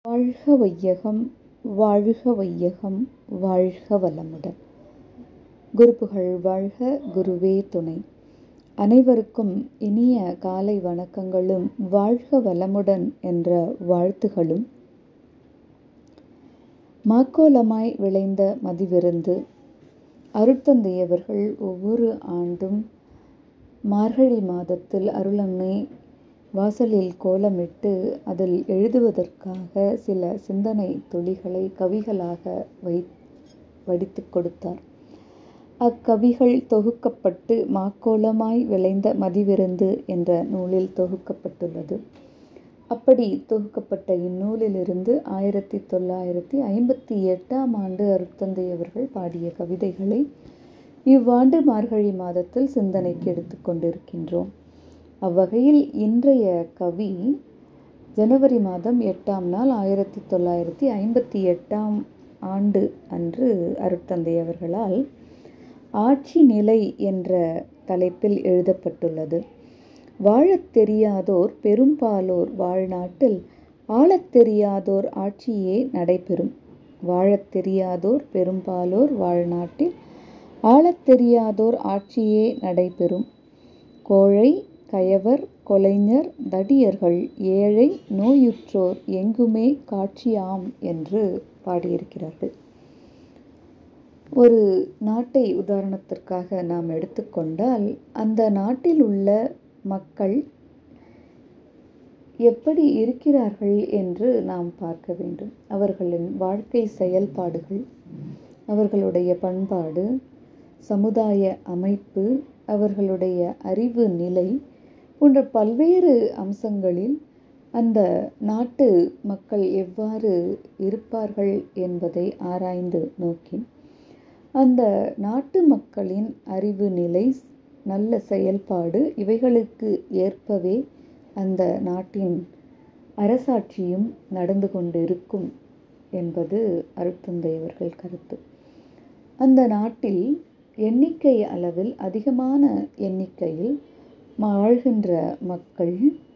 வாழ்க வையகம் வாழ்க வையகம் வாழ்க வளமுடன் குருப்புகழ் வாழ்க குருவே துணை அனைவருக்கும் இனிய காலை வணக்கங்களும் வாழ்க வளமுடன் என்ற வாழ்த்துகளும் மாக்கோலமாய் விளைந்த மதிவிருந்து அருட்தந்தையவர்கள் ஒவ்வொரு ஆண்டும் மார்கழி மாதத்தில் அருளன்னை வாசலில் கோலமிட்டு அதில் எழுதுவதற்காக சில சிந்தனை துளிகளை கவிகளாக வை வடித்து கொடுத்தார் அக்கவிகள் தொகுக்கப்பட்டு மாக்கோலமாய் விளைந்த மதிவிருந்து என்ற நூலில் தொகுக்கப்பட்டுள்ளது அப்படி தொகுக்கப்பட்ட இந்நூலிலிருந்து ஆயிரத்தி தொள்ளாயிரத்தி ஐம்பத்தி எட்டாம் ஆண்டு அருட்தந்தை அவர்கள் பாடிய கவிதைகளை இவ்வாண்டு மார்கழி மாதத்தில் சிந்தனைக்கு எடுத்துக்கொண்டிருக்கின்றோம் அவ்வகையில் இன்றைய கவி ஜனவரி மாதம் எட்டாம் நாள் ஆயிரத்தி தொள்ளாயிரத்தி ஐம்பத்தி எட்டாம் ஆண்டு அன்று அருட்தந்தை அவர்களால் ஆட்சி நிலை என்ற தலைப்பில் எழுதப்பட்டுள்ளது வாழத் தெரியாதோர் பெரும்பாலோர் வாழ்நாட்டில் ஆளத் தெரியாதோர் ஆட்சியே நடைபெறும் வாழத் தெரியாதோர் பெரும்பாலோர் வாழ்நாட்டில் ஆளத் தெரியாதோர் ஆட்சியே நடைபெறும் கோழை கயவர் கொலைஞர் தடியர்கள் ஏழை நோயுற்றோர் எங்குமே காட்சியாம் என்று பாடியிருக்கிறார்கள் ஒரு நாட்டை உதாரணத்திற்காக நாம் எடுத்துக்கொண்டால் அந்த நாட்டில் உள்ள மக்கள் எப்படி இருக்கிறார்கள் என்று நாம் பார்க்க வேண்டும் அவர்களின் வாழ்க்கை செயல்பாடுகள் அவர்களுடைய பண்பாடு சமுதாய அமைப்பு அவர்களுடைய அறிவு நிலை போன்ற பல்வேறு அம்சங்களில் அந்த நாட்டு மக்கள் எவ்வாறு இருப்பார்கள் என்பதை ஆராய்ந்து நோக்கி அந்த நாட்டு மக்களின் அறிவு நிலை நல்ல செயல்பாடு இவைகளுக்கு ஏற்பவே அந்த நாட்டின் அரசாட்சியும் நடந்து கொண்டிருக்கும் என்பது அருட்தந்தை அவர்கள் கருத்து அந்த நாட்டில் எண்ணிக்கை அளவில் அதிகமான எண்ணிக்கையில் வாழ்கின்ற மக்கள்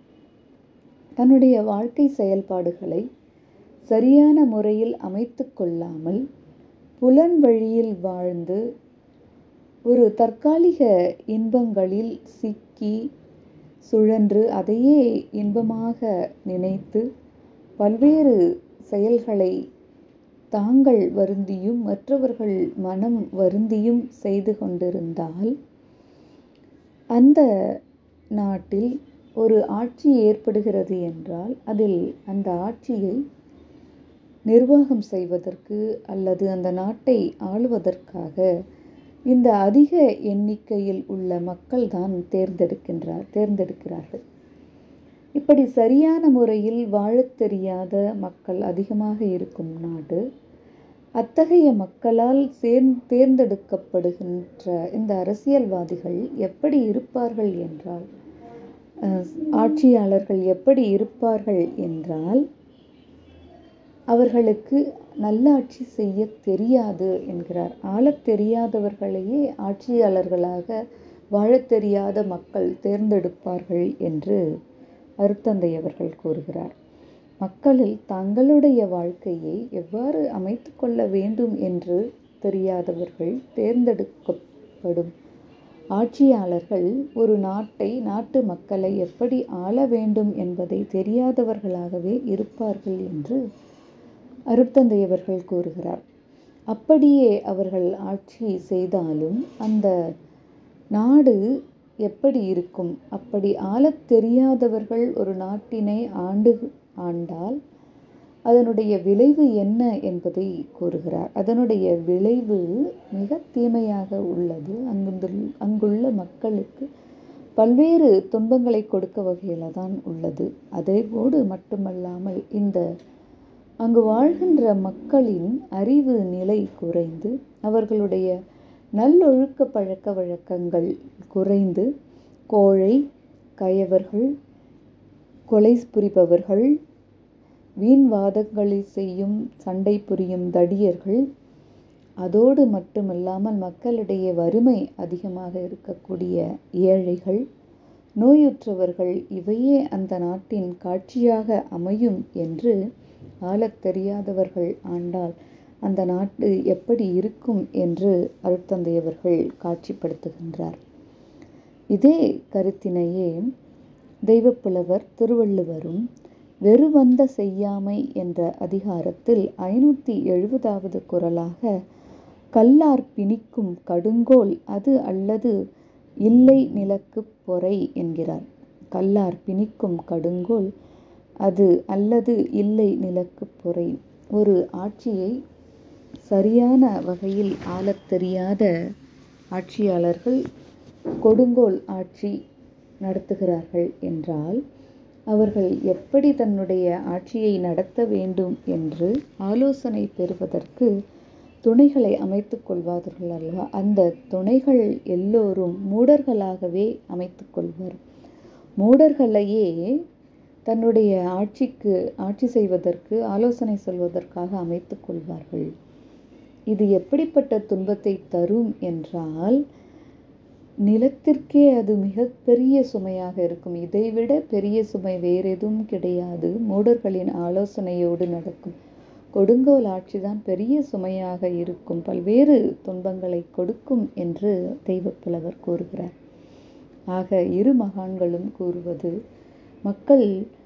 தன்னுடைய வாழ்க்கை செயல்பாடுகளை சரியான முறையில் அமைத்து கொள்ளாமல் புலன் வழியில் வாழ்ந்து ஒரு தற்காலிக இன்பங்களில் சிக்கி சுழன்று அதையே இன்பமாக நினைத்து பல்வேறு செயல்களை தாங்கள் வருந்தியும் மற்றவர்கள் மனம் வருந்தியும் செய்து கொண்டிருந்தால் அந்த நாட்டில் ஒரு ஆட்சி ஏற்படுகிறது என்றால் அதில் அந்த ஆட்சியை நிர்வாகம் செய்வதற்கு அல்லது அந்த நாட்டை ஆளுவதற்காக இந்த அதிக எண்ணிக்கையில் உள்ள மக்கள் தான் தேர்ந்தெடுக்கின்றார் தேர்ந்தெடுக்கிறார்கள் இப்படி சரியான முறையில் வாழத் தெரியாத மக்கள் அதிகமாக இருக்கும் நாடு அத்தகைய மக்களால் சேர் தேர்ந்தெடுக்கப்படுகின்ற இந்த அரசியல்வாதிகள் எப்படி இருப்பார்கள் என்றால் ஆட்சியாளர்கள் எப்படி இருப்பார்கள் என்றால் அவர்களுக்கு நல்லாட்சி செய்ய தெரியாது என்கிறார் ஆளத் தெரியாதவர்களையே ஆட்சியாளர்களாக வாழத் தெரியாத மக்கள் தேர்ந்தெடுப்பார்கள் என்று அருத்தந்தை அவர்கள் கூறுகிறார் மக்களில் தங்களுடைய வாழ்க்கையை எவ்வாறு அமைத்து கொள்ள வேண்டும் என்று தெரியாதவர்கள் தேர்ந்தெடுக்கப்படும் ஆட்சியாளர்கள் ஒரு நாட்டை நாட்டு மக்களை எப்படி ஆள வேண்டும் என்பதை தெரியாதவர்களாகவே இருப்பார்கள் என்று அருட்தந்தை அவர்கள் கூறுகிறார் அப்படியே அவர்கள் ஆட்சி செய்தாலும் அந்த நாடு எப்படி இருக்கும் அப்படி ஆளத் தெரியாதவர்கள் ஒரு நாட்டினை ஆண்டு ஆண்டால் அதனுடைய விளைவு என்ன என்பதை கூறுகிறார் அதனுடைய விளைவு மிக தீமையாக உள்ளது அங்கு அங்குள்ள மக்களுக்கு பல்வேறு துன்பங்களை கொடுக்க வகையில் தான் உள்ளது அதேபோடு மட்டுமல்லாமல் இந்த அங்கு வாழ்கின்ற மக்களின் அறிவு நிலை குறைந்து அவர்களுடைய நல்லொழுக்க பழக்க வழக்கங்கள் குறைந்து கோழை கயவர்கள் கொலை புரிபவர்கள் வீண் வாதங்களை செய்யும் சண்டை புரியும் தடியர்கள் அதோடு மட்டுமல்லாமல் மக்களிடையே வறுமை அதிகமாக இருக்கக்கூடிய ஏழைகள் நோயுற்றவர்கள் இவையே அந்த நாட்டின் காட்சியாக அமையும் என்று ஆளத் தெரியாதவர்கள் ஆண்டால் அந்த நாட்டு எப்படி இருக்கும் என்று அருட்தந்தையவர்கள் காட்சிப்படுத்துகின்றார் இதே கருத்தினையே தெய்வப்புலவர் திருவள்ளுவரும் வெறுவந்த செய்யாமை என்ற அதிகாரத்தில் ஐநூற்றி எழுபதாவது குரலாக கல்லார் பிணிக்கும் கடுங்கோல் அது அல்லது இல்லை நிலக்குப் பொறை என்கிறார் கல்லார் பிணிக்கும் கடுங்கோல் அது அல்லது இல்லை நிலக்குப் பொறை ஒரு ஆட்சியை சரியான வகையில் ஆளத் தெரியாத ஆட்சியாளர்கள் கொடுங்கோல் ஆட்சி நடத்துகிறார்கள் என்றால் அவர்கள் எப்படி தன்னுடைய ஆட்சியை நடத்த வேண்டும் என்று ஆலோசனை பெறுவதற்கு துணைகளை அமைத்து கொள்வார்கள் அல்லவா அந்த துணைகள் எல்லோரும் மூடர்களாகவே அமைத்து கொள்வர் மூடர்களையே தன்னுடைய ஆட்சிக்கு ஆட்சி செய்வதற்கு ஆலோசனை சொல்வதற்காக அமைத்து கொள்வார்கள் இது எப்படிப்பட்ட துன்பத்தை தரும் என்றால் நிலத்திற்கே அது மிகப்பெரிய சுமையாக இருக்கும் இதைவிட பெரிய சுமை வேறு எதுவும் கிடையாது மூடர்களின் ஆலோசனையோடு நடக்கும் கொடுங்கோல் ஆட்சிதான் பெரிய சுமையாக இருக்கும் பல்வேறு துன்பங்களை கொடுக்கும் என்று தெய்வப்புலவர் கூறுகிறார் ஆக இரு மகான்களும் கூறுவது மக்கள்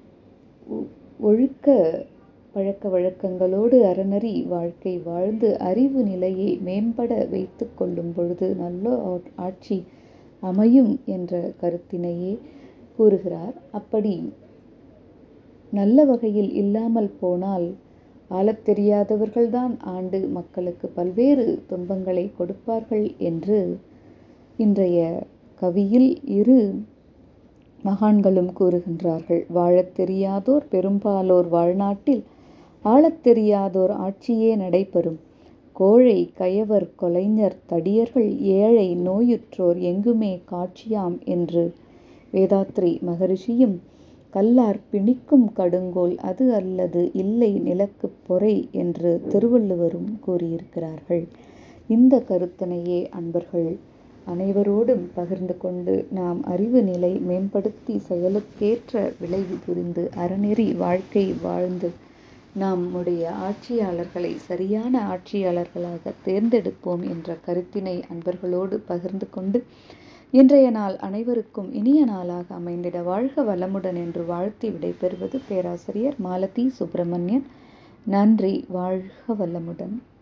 ஒழுக்க பழக்க வழக்கங்களோடு அறநறி வாழ்க்கை வாழ்ந்து அறிவு நிலையை மேம்பட வைத்து கொள்ளும் பொழுது நல்ல ஆட்சி அமையும் என்ற கருத்தினையே கூறுகிறார் அப்படி நல்ல வகையில் இல்லாமல் போனால் ஆளத் தெரியாதவர்கள்தான் ஆண்டு மக்களுக்கு பல்வேறு துன்பங்களை கொடுப்பார்கள் என்று இன்றைய கவியில் இரு மகான்களும் கூறுகின்றார்கள் வாழத் தெரியாதோர் பெரும்பாலோர் வாழ்நாட்டில் ஆளத் தெரியாதோர் ஆட்சியே நடைபெறும் கோழை கயவர் கொலைஞர் தடியர்கள் ஏழை நோயுற்றோர் எங்குமே காட்சியாம் என்று வேதாத்ரி மகரிஷியும் கல்லார் பிணிக்கும் கடுங்கோல் அது அல்லது இல்லை நிலக்குப் பொறை என்று திருவள்ளுவரும் கூறியிருக்கிறார்கள் இந்த கருத்தனையே அன்பர்கள் அனைவரோடும் பகிர்ந்து கொண்டு நாம் அறிவு நிலை மேம்படுத்தி செயலுக்கேற்ற விளைவு புரிந்து அறநெறி வாழ்க்கை வாழ்ந்து நம்முடைய ஆட்சியாளர்களை சரியான ஆட்சியாளர்களாக தேர்ந்தெடுப்போம் என்ற கருத்தினை அன்பர்களோடு பகிர்ந்து கொண்டு இன்றைய நாள் அனைவருக்கும் இனிய நாளாக அமைந்திட வாழ்க வளமுடன் என்று வாழ்த்தி விடைபெறுவது பேராசிரியர் மாலதி சுப்பிரமணியன் நன்றி வாழ்க வளமுடன்